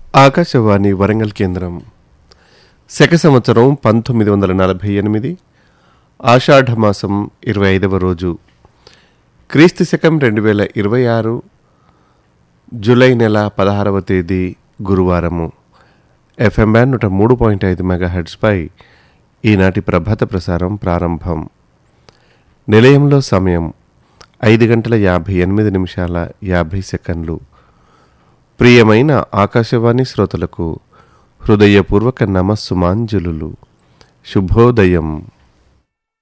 ఆకాశవాణి వరంగల్ కేంద్రం శక సంవత్సరం పంతొమ్మిది వందల నలభై ఎనిమిది ఆషాఢమాసం ఇరవై ఐదవ రోజు క్రీస్తు శకం రెండు వేల ఇరవై ఆరు జూలై నెల పదహారవ తేదీ గురువారము ఎఫ్ఎం బ్యాండ్ నూట మూడు పాయింట్ ఐదు మెగాహెడ్స్పై ఈనాటి ప్రభాత ప్రసారం ప్రారంభం నిలయంలో సమయం ఐదు గంటల యాభై ఎనిమిది నిమిషాల యాభై సెకండ్లు ప్రియమైన ఆకాశవాణి శ్రోతలకు హృదయపూర్వక నమస్సుమాంజలులు శుభోదయం